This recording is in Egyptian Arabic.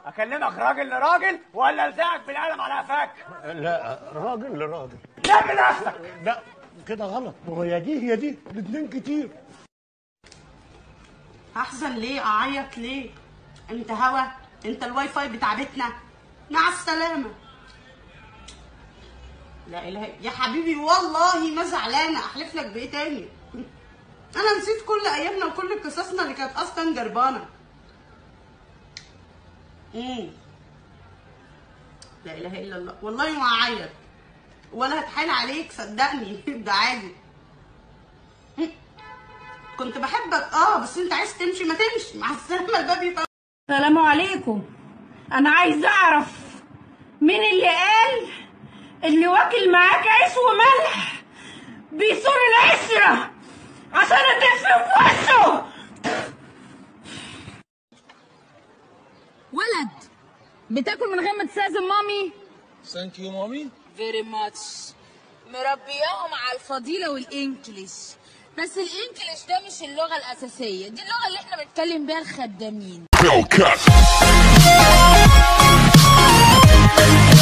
اكلمك راجل لراجل ولا الزقك بالقلم على قفاك لا راجل لراجل لا بنفسك لا كده غلط ما هو يا دي هي دي الاتنين كتير احزن ليه اعيط ليه انت هوا انت الواي فاي بتاع بيتنا مع السلامه لا اله إلا- يا حبيبي والله ما زعلانه احلف لك بايه تاني انا نسيت كل ايامنا وكل قصصنا اللي كانت اصلا جربانه امم لا اله الا الله والله ما هعيط ولا هتحايل عليك صدقني ده عادي كنت بحبك اه بس انت عايز تمشي ما تمشي مع السلامه الباب يطلع السلام عليكم انا عايز اعرف مين اللي قال اللي واكل معاك عيش وملح بيصور العشرة عشان اتف في وشه ولد بتاكل من غير ما تستاذن مامي ثانك يو مامي فيري ماتش مربياهم على الفضيلة والإنجليش بس الإنجليش ده مش اللغة الأساسية دي اللغة اللي احنا بنتكلم بيها الخدامين Hellcat.